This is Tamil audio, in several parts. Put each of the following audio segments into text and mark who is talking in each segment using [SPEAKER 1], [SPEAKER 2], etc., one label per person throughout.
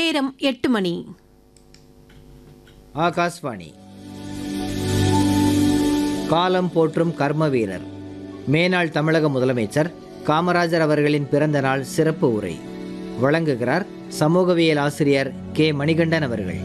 [SPEAKER 1] நேரம் எட்டு மணி
[SPEAKER 2] ஆகாஷ்வாணி காலம் போற்றும் கர்ம வீரர் மேனாள் தமிழக முதலமைச்சர் காமராஜர் அவர்களின் பிறந்த நாள் சிறப்பு உரை வழங்குகிறார் சமூகவியல் ஆசிரியர் கே மணிகண்டன் அவர்கள்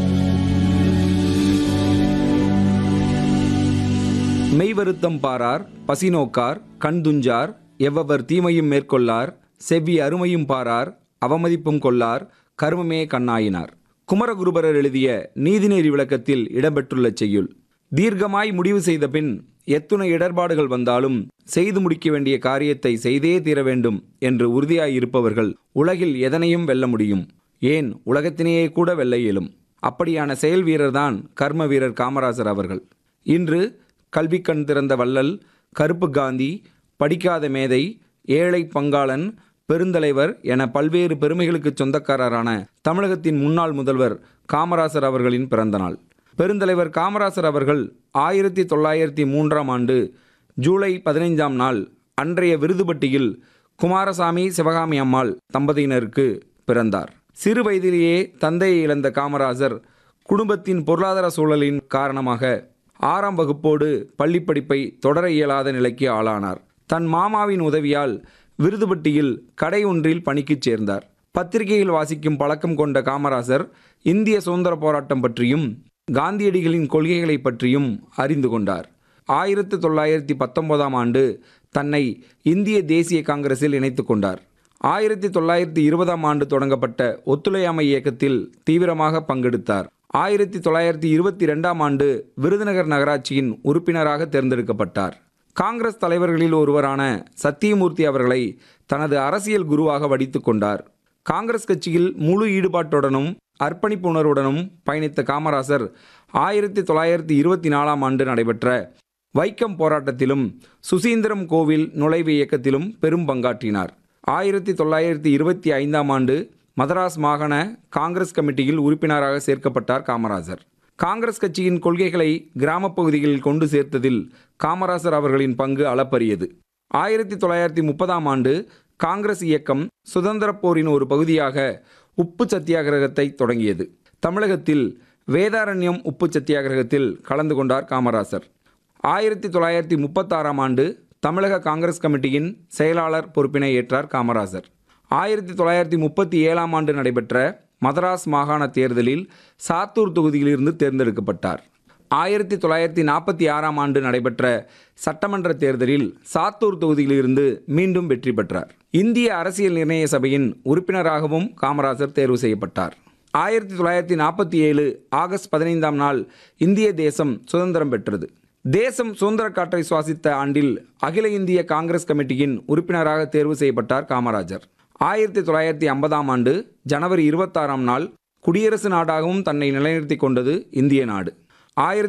[SPEAKER 3] மெய்வருத்தம் பாரார் பசிநோக்கார் கண்துஞ்சார் எவ்வவர் தீமையும் மேற்கொள்ளார் செவ்வி அருமையும் பாரார் அவமதிப்பும் கொள்ளார் கருமமே கண்ணாயினார் குமரகுருபரர் எழுதிய நீதிநெறி விளக்கத்தில் இடம்பெற்றுள்ள செய்யுள் தீர்க்கமாய் முடிவு செய்த பின் எத்துணை இடர்பாடுகள் வந்தாலும் செய்து முடிக்க வேண்டிய காரியத்தை செய்தே தீர வேண்டும் என்று உறுதியாயிருப்பவர்கள் உலகில் எதனையும் வெல்ல முடியும் ஏன் உலகத்திலேயே கூட வெல்ல இயலும் அப்படியான செயல் வீரர்தான் கர்ம வீரர் காமராஜர் அவர்கள் இன்று கல்வி கண் திறந்த வள்ளல் கருப்பு காந்தி படிக்காத மேதை ஏழை பங்காளன் பெருந்தலைவர் என பல்வேறு பெருமைகளுக்கு சொந்தக்காரரான தமிழகத்தின் முன்னாள் முதல்வர் காமராசர் அவர்களின் பிறந்தநாள் பெருந்தலைவர் காமராசர் அவர்கள் ஆயிரத்தி தொள்ளாயிரத்தி மூன்றாம் ஆண்டு ஜூலை பதினைஞ்சாம் நாள் அன்றைய விருதுபட்டியில் குமாரசாமி சிவகாமி அம்மாள் தம்பதியினருக்கு பிறந்தார் சிறு வயதிலேயே தந்தையை இழந்த காமராஜர் குடும்பத்தின் பொருளாதார சூழலின் காரணமாக ஆறாம் வகுப்போடு பள்ளிப்படிப்பை தொடர இயலாத நிலைக்கு ஆளானார் தன் மாமாவின் உதவியால் விருதுபட்டியில் கடை ஒன்றில் பணிக்குச் சேர்ந்தார் பத்திரிகையில் வாசிக்கும் பழக்கம் கொண்ட காமராசர் இந்திய சுதந்திர போராட்டம் பற்றியும் காந்தியடிகளின் கொள்கைகளை பற்றியும் அறிந்து கொண்டார் ஆயிரத்து தொள்ளாயிரத்தி பத்தொன்பதாம் ஆண்டு தன்னை இந்திய தேசிய காங்கிரஸில் இணைத்து கொண்டார் ஆயிரத்தி தொள்ளாயிரத்தி இருபதாம் ஆண்டு தொடங்கப்பட்ட ஒத்துழையாமை இயக்கத்தில் தீவிரமாக பங்கெடுத்தார் ஆயிரத்தி தொள்ளாயிரத்தி இருபத்தி ரெண்டாம் ஆண்டு விருதுநகர் நகராட்சியின் உறுப்பினராக தேர்ந்தெடுக்கப்பட்டார் காங்கிரஸ் தலைவர்களில் ஒருவரான சத்தியமூர்த்தி அவர்களை தனது அரசியல் குருவாக வடித்து கொண்டார் காங்கிரஸ் கட்சியில் முழு ஈடுபாட்டுடனும் அர்ப்பணிப்பு உணர்வுடனும் பயணித்த காமராசர் ஆயிரத்தி தொள்ளாயிரத்தி இருபத்தி நாலாம் ஆண்டு நடைபெற்ற வைக்கம் போராட்டத்திலும் சுசீந்திரம் கோவில் நுழைவு இயக்கத்திலும் பெரும் பங்காற்றினார் ஆயிரத்தி தொள்ளாயிரத்தி இருபத்தி ஐந்தாம் ஆண்டு மதராஸ் மாகாண காங்கிரஸ் கமிட்டியில் உறுப்பினராக சேர்க்கப்பட்டார் காமராஜர் காங்கிரஸ் கட்சியின் கொள்கைகளை கிராமப் பகுதிகளில் கொண்டு சேர்த்ததில் காமராசர் அவர்களின் பங்கு அளப்பரியது ஆயிரத்தி தொள்ளாயிரத்தி முப்பதாம் ஆண்டு காங்கிரஸ் இயக்கம் சுதந்திரப் போரின் ஒரு பகுதியாக உப்பு சத்தியாகிரகத்தை தொடங்கியது தமிழகத்தில் வேதாரண்யம் உப்பு சத்தியாகிரகத்தில் கலந்து கொண்டார் காமராசர் ஆயிரத்தி தொள்ளாயிரத்தி முப்பத்தாறாம் ஆண்டு தமிழக காங்கிரஸ் கமிட்டியின் செயலாளர் பொறுப்பினை ஏற்றார் காமராஜர் ஆயிரத்தி தொள்ளாயிரத்தி முப்பத்தி ஏழாம் ஆண்டு நடைபெற்ற மதராஸ் மாகாண தேர்தலில் சாத்தூர் தொகுதியிலிருந்து தேர்ந்தெடுக்கப்பட்டார் ஆயிரத்தி தொள்ளாயிரத்தி நாற்பத்தி ஆறாம் ஆண்டு நடைபெற்ற சட்டமன்ற தேர்தலில் சாத்தூர் தொகுதியிலிருந்து மீண்டும் வெற்றி பெற்றார் இந்திய அரசியல் நிர்ணய சபையின் உறுப்பினராகவும் காமராஜர் தேர்வு செய்யப்பட்டார் ஆயிரத்தி தொள்ளாயிரத்தி நாற்பத்தி ஏழு ஆகஸ்ட் பதினைந்தாம் நாள் இந்திய தேசம் சுதந்திரம் பெற்றது தேசம் சுதந்திர காற்றை சுவாசித்த ஆண்டில் அகில இந்திய காங்கிரஸ் கமிட்டியின் உறுப்பினராக தேர்வு செய்யப்பட்டார் காமராஜர் ஆயிரத்தி தொள்ளாயிரத்தி ஐம்பதாம் ஆண்டு ஜனவரி இருபத்தாறாம் நாள் குடியரசு நாடாகவும் தன்னை நிலைநிறுத்திக் கொண்டது இந்திய நாடு ஆயிரத்தி